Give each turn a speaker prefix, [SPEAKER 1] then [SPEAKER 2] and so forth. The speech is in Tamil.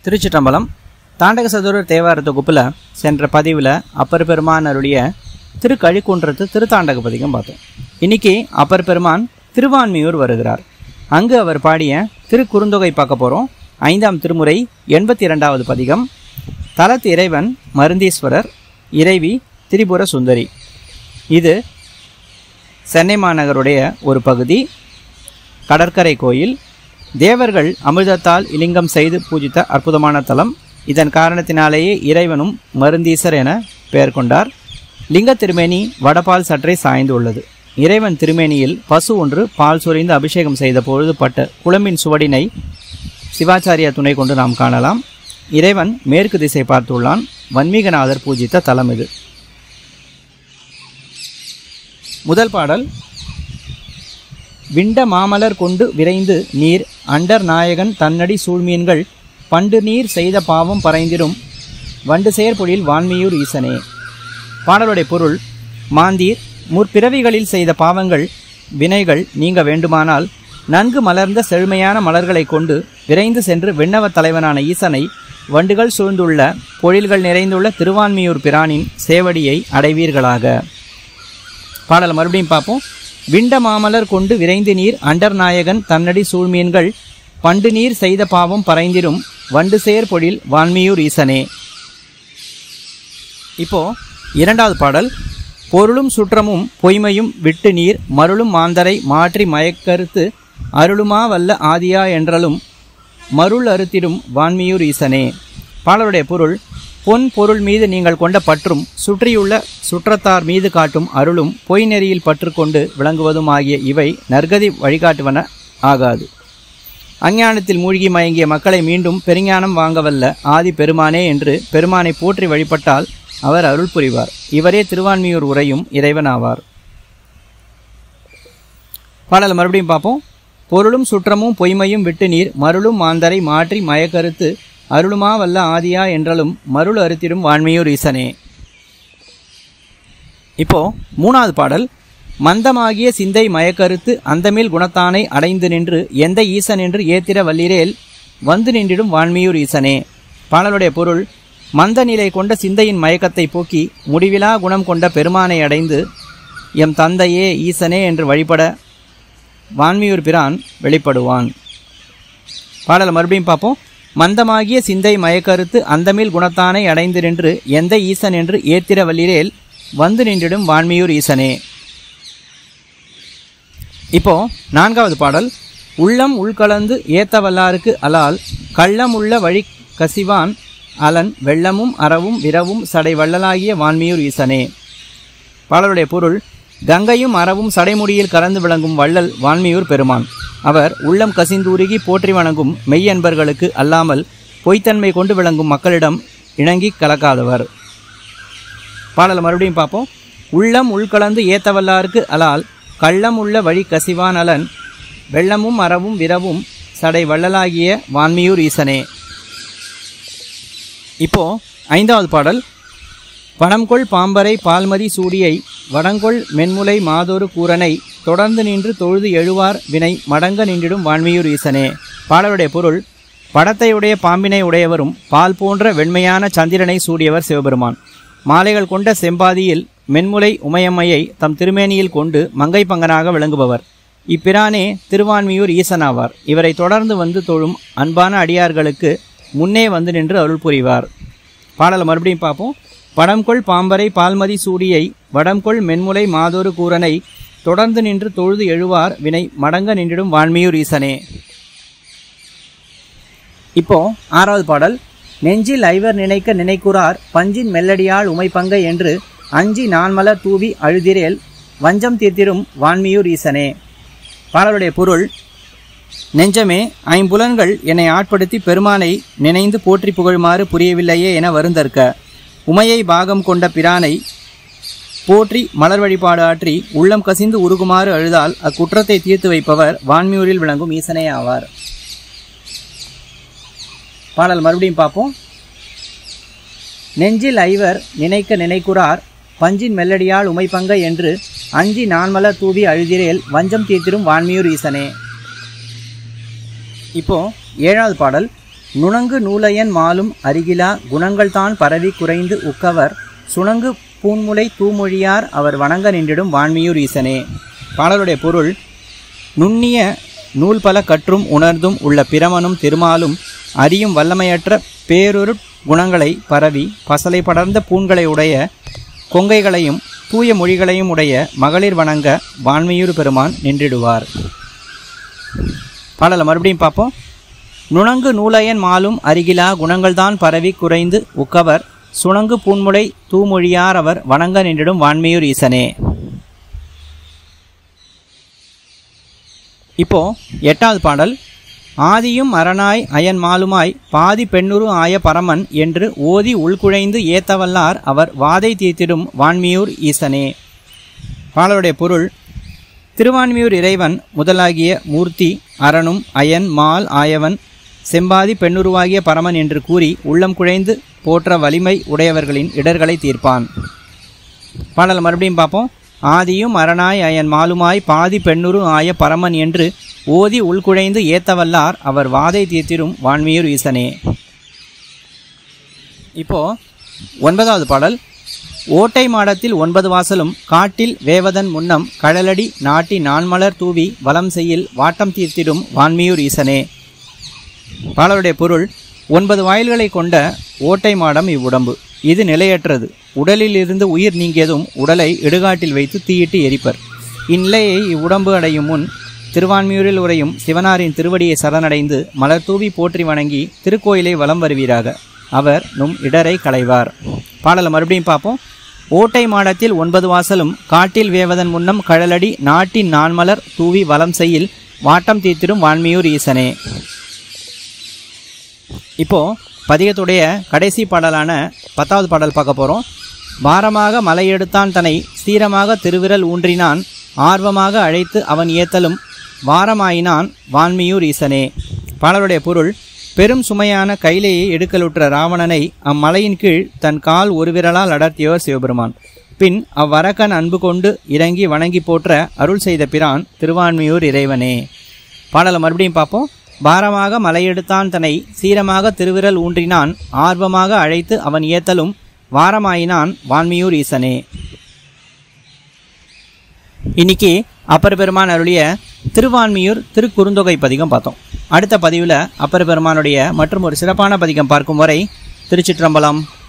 [SPEAKER 1] திருச்சிற்றம்பலம் தாண்டக சதுரர் தேவார தொகுப்பில் சென்ற பதிவில் அப்பர் பெருமான் அருடைய திருக்கழிக்குன்றத்து திருத்தாண்டக பதிகம் பார்த்தோம் இன்னைக்கு அப்பர் பெருமான் திருவான்மியூர் வருகிறார் அங்கு அவர் பாடிய திருக்குறுந்தொகை பார்க்க போகிறோம் ஐந்தாம் திருமுறை எண்பத்தி இரண்டாவது பதிகம் தலத்து இறைவன் மருந்தீஸ்வரர் இறைவி திரிபுர சுந்தரி இது சென்னை மாநகருடைய ஒரு பகுதி கடற்கரை கோயில் தேவர்கள் அமிர்தத்தால் இலிங்கம் செய்து பூஜித்த அற்புதமான தலம் இதன் காரணத்தினாலேயே இறைவனும் மருந்தீசர் என பெயர் கொண்டார் லிங்க திருமேனி வடபால் சற்றே சாய்ந்து உள்ளது இறைவன் திருமேனியில் பசு ஒன்று பால் சொரிந்து அபிஷேகம் செய்த பொழுது பட்ட குளம்பின் சுவடினை சிவாச்சாரியா துணை கொண்டு நாம் காணலாம் இறைவன் மேற்கு திசை பார்த்துள்ளான் வன்மீகநாதர் பூஜித்த தலம் இது முதல் பாடல் விண்ட மாமலர் கொண்டு விரைந்து நீர் அண்டர் நாயகன் தன்னடி சூழ்மீன்கள் பண்டு நீர் செய்த பாவம் பறைந்திடும் வண்டு செயற்பொழில் வான்மியூர் ஈசனே பாடலுடைய பொருள் மாந்தீர் முற்பிறவிகளில் செய்த பாவங்கள் வினைகள் நீங்க வேண்டுமானால் நன்கு மலர்ந்த செழுமையான மலர்களை கொண்டு விரைந்து சென்று விண்ணவ தலைவனான ஈசனை வண்டுகள் சூழ்ந்துள்ள பொழில்கள் நிறைந்துள்ள திருவான்மியூர் பிரானின் சேவடியை அடைவீர்களாக பாடலை மறுபடியும் பார்ப்போம் விண்ட மாமலர் கொண்டு விரைந்து நீர் அண்டர் நாயகன் தன்னடி சூழ்மீன்கள் பண்டு நீர் செய்த பாவம் பறைந்திடும் வண்டு சேர் பொழில் வான்மியூர் ஈசனே இப்போ இரண்டாவது பாடல் பொருளும் சுற்றமும் பொய்மையும் விட்டு நீர் மருளும் மாந்தரை மாற்றி மயக்கருத்து அருளுமா வல்ல ஆதியா என்றலும் மருள் அறுத்திடும் வான்மியூர் ஈசனே பாடலுடைய பொருள் பொன் பொருள் மீது நீங்கள் கொண்ட பற்றும் சுற்றியுள்ள சுற்றத்தார் மீது காட்டும் அருளும் பொய் நெறியில் பற்றுக்கொண்டு விளங்குவதும் ஆகிய இவை நற்கதி வழிகாட்டுவன ஆகாது அஞ்ஞானத்தில் மூழ்கி மயங்கிய மக்களை மீண்டும் பெருஞானம் வாங்கவல்ல ஆதி பெருமானே என்று பெருமானை போற்றி வழிபட்டால் அவர் அருள் புரிவார் இவரே திருவான்மியூர் உரையும் இறைவனாவார் பாடல் மறுபடியும் பார்ப்போம் பொருளும் சுற்றமும் பொய்மையும் விட்டு நீர் மருளும் மாந்தரை மாற்றி மயக்கருத்து அருளுமா வல்ல ஆதியா என்றாலும் மருள் அறுத்திடும் வான்மையூர் ஈசனே இப்போ மூணாவது பாடல் மந்தமாகிய சிந்தை மயக்கருத்து அந்தமேல் குணத்தானை அடைந்து நின்று எந்த ஈசன் என்று ஏத்திர வல்லிரேல் வந்து நின்றிடும் வான்மியூர் ஈசனே பாடலுடைய பொருள் மந்த நிலை கொண்ட சிந்தையின் மயக்கத்தை போக்கி முடிவிலா குணம் கொண்ட பெருமானை அடைந்து எம் தந்தையே ஈசனே என்று வழிபட வான்மியூர் பிரான் வெளிப்படுவான் பாடலை மறுபடியும் பார்ப்போம் மந்தமாகிய சிந்தை மயக்கருத்து அந்தமில் குணத்தானை அடைந்து நின்று எந்த ஈசன் என்று ஏத்திர வல்லிரேல் வந்து நின்றிடும் வான்மியூர் ஈசனே இப்போ நான்காவது பாடல் உள்ளம் உள்கலந்து ஏத்த வல்லாருக்கு அலால் கள்ளம் உள்ள வழி கசிவான் அலன் வெள்ளமும் அறவும் விரவும் சடை வள்ளலாகிய வான்மியூர் ஈசனே பாடலுடைய பொருள் கங்கையும் அறவும் சடைமுடியில் கலந்து விளங்கும் வள்ளல் வான்மியூர் பெருமான் அவர் உள்ளம் கசிந்தூருகி போற்றி வணங்கும் மெய்யன்பர்களுக்கு அல்லாமல் பொய்த்தன்மை கொண்டு விளங்கும் மக்களிடம் இணங்கி கலக்காதவர் பாடலை மறுபடியும் பார்ப்போம் உள்ளம் உள்கலந்து ஏத்தவல்லாருக்கு அலால் கள்ளம் உள்ள வழி கசிவான் அலன் வெள்ளமும் அறவும் விரவும் சடை வள்ளலாகிய வான்மியூர் ஈசனே இப்போ ஐந்தாவது பாடல் பணம்கொள் பாம்பரை பால்மதி சூடியை வடங்கொள் மென்முலை மாதொரு கூரனை தொடர்ந்து நின்று தொழுது எழுவார் வினை மடங்க நின்றிடும் வான்மியூர் ஈசனே பாடலுடைய பொருள் படத்தையுடைய பாம்பினை உடையவரும் பால் போன்ற வெண்மையான சந்திரனை சூடியவர் சிவபெருமான் மாலைகள் கொண்ட செம்பாதியில் மென்முலை உமையம்மையை தம் திருமேனியில் கொண்டு மங்கை பங்கனாக விளங்குபவர் இப்பிரானே திருவான்மியூர் ஈசனாவார் இவரை தொடர்ந்து வந்து தொழும் அன்பான அடியார்களுக்கு முன்னே வந்து நின்று அருள் புரிவார் பாடலை மறுபடியும் பார்ப்போம் படம்கொள் பாம்பரை பால்மதி சூடியை வடம்கொள் மென்முலை மாதொரு கூரனை தொடர்ந்து நின்று தொழுது எழுவார் வினை மடங்க நின்றிடும் வான்மியூர் ஈசனே இப்போ ஆறாவது பாடல் நெஞ்சில் ஐவர் நினைக்க நினைக்குறார் பஞ்சின் மெல்லடியால் உமைப்பங்க என்று அஞ்சி நான்மலர் தூவி அழுதிரேல் வஞ்சம் தீர்த்திடும் வான்மியூர் ஈசனே பாடலுடைய பொருள் நெஞ்சமே ஐம்புலன்கள் என்னை ஆட்படுத்தி பெருமானை நினைந்து போற்றி புகழுமாறு புரியவில்லையே என வருந்தற்க உமையை பாகம் கொண்ட பிரானை போற்றி மலர் வழிபாடு ஆற்றி உள்ளம் கசிந்து உருகுமாறு அழுதால் அக்குற்றத்தை தீர்த்து வைப்பவர் வான்மியூரில் விளங்கும் ஈசனே ஆவார் பாடல் மறுபடியும் பார்ப்போம் நெஞ்சில் ஐவர் நினைக்க நினைக்குறார் பஞ்சின் மெல்லடியால் உமைப்பங்க என்று அஞ்சி நான்மலர் தூவி அழுதிரேல் வஞ்சம் தீர்த்திடும் வான்மியூர் ஈசனே இப்போ ஏழாவது பாடல் நுணங்கு நூலையன் மாலும் அருகிலா குணங்கள் தான் பரவி குறைந்து உக்கவர் சுணங்கு பூன்முலை தூமொழியார் அவர் வணங்க நின்றிடும் வான்மியூர் ஈசனே பாடலுடைய பொருள் நுண்ணிய நூல் பல கற்றும் உணர்ந்தும் உள்ள பிரமனும் திருமாலும் அறியும் வல்லமையற்ற பேரொரு குணங்களை பரவி பசலை படர்ந்த பூண்களை உடைய கொங்கைகளையும் தூய மொழிகளையும் உடைய மகளிர் வணங்க வான்மையூர் பெருமான் நின்றிடுவார் பாடலை மறுபடியும் பார்ப்போம் நுணங்கு நூலையன் மாலும் அருகிலா குணங்கள்தான் பரவி குறைந்து உக்கவர் சுணங்கு பூன்முலை தூமொழியார் அவர் வணங்க நின்றிடும் வான்மையூர் ஈசனே இப்போ எட்டாவது பாடல் ஆதியும் அரணாய் அயன் மாலுமாய் பாதி பெண்ணுரு ஆய பரமன் என்று ஓதி உள்குழைந்து ஏத்தவல்லார் அவர் வாதை தீர்த்திடும் வான்மியூர் ஈசனே பாடலுடைய பொருள் திருவான்மியூர் இறைவன் முதலாகிய மூர்த்தி அரணும் அயன் மால் ஆயவன் செம்பாதி பெண்ணுருவாகிய பரமன் என்று கூறி உள்ளம் குழைந்து போற்ற வலிமை உடையவர்களின் இடர்களை தீர்ப்பான் பாடல் மறுபடியும் பார்ப்போம் ஆதியும் அரணாய் அயன் மாலுமாய் பாதி பெண்ணுரு ஆய பரமன் என்று ஓதி உள்குழைந்து ஏத்தவல்லார் அவர் வாதை தீர்த்திடும் வான்மியூர் ஈசனே இப்போ ஒன்பதாவது பாடல் ஓட்டை மாடத்தில் ஒன்பது வாசலும் காட்டில் வேவதன் முன்னம் கழலடி நாட்டி நான்மலர் தூவி வலம் செய்யில் வாட்டம் தீர்த்திடும் வான்மியூர் ஈசனே பாடலுடைய பொருள் ஒன்பது வாயில்களை கொண்ட ஓட்டை மாடம் இவ்வுடம்பு இது நிலையற்றது உடலில் இருந்து உயிர் நீங்கியதும் உடலை இடுகாட்டில் வைத்து தீயிட்டு எரிப்பர் இந்நிலையை இவ்வுடம்பு அடையும் முன் திருவான்மியூரில் உரையும் சிவனாரின் திருவடியை சரணடைந்து மலர் தூவி போற்றி வணங்கி திருக்கோயிலை வலம் வருவீராக அவர் நும் இடரை களைவார் பாடலை மறுபடியும் பார்ப்போம் ஓட்டை மாடத்தில் ஒன்பது வாசலும் காட்டில் வேவதன் முன்னம் கழலடி நாட்டின் நான்மலர் தூவி வலம் செய்யில் வாட்டம் தீர்த்திடும் வான்மியூர் ஈசனே இப்போ பதிகத்துடைய கடைசி பாடலான பத்தாவது பாடல் பார்க்க போகிறோம் பாரமாக மலையெடுத்தான் தன்னை ஸ்தீரமாக திருவிரல் ஊன்றினான் ஆர்வமாக அழைத்து அவன் ஏத்தலும் வாரமாயினான் வான்மியூர் ஈசனே பாடலுடைய பொருள் பெரும் சுமையான கைலையை எடுக்கலுற்ற ராவணனை அம்மலையின் கீழ் தன் கால் ஒரு விரலால் அடர்த்தியவர் சிவபெருமான் பின் அவ்வரக்கன் அன்பு கொண்டு இறங்கி வணங்கி போற்ற அருள் செய்த பிரான் திருவான்மியூர் இறைவனே பாடலை மறுபடியும் பார்ப்போம் பாரமாக மலையெடுத்தான் தன்னை சீரமாக திருவிரல் ஊன்றினான் ஆர்வமாக அழைத்து அவன் ஏத்தலும் வாரமாயினான் வான்மியூர் ஈசனே இன்னைக்கு அப்பர் பெருமான் அருளிய திருவான்மியூர் திருக்குறுந்தொகை பதிகம் பார்த்தோம் அடுத்த பதிவில் அப்பர் பெருமானுடைய மற்றும் ஒரு சிறப்பான பதிகம் பார்க்கும் வரை திருச்சிற்றம்பலம்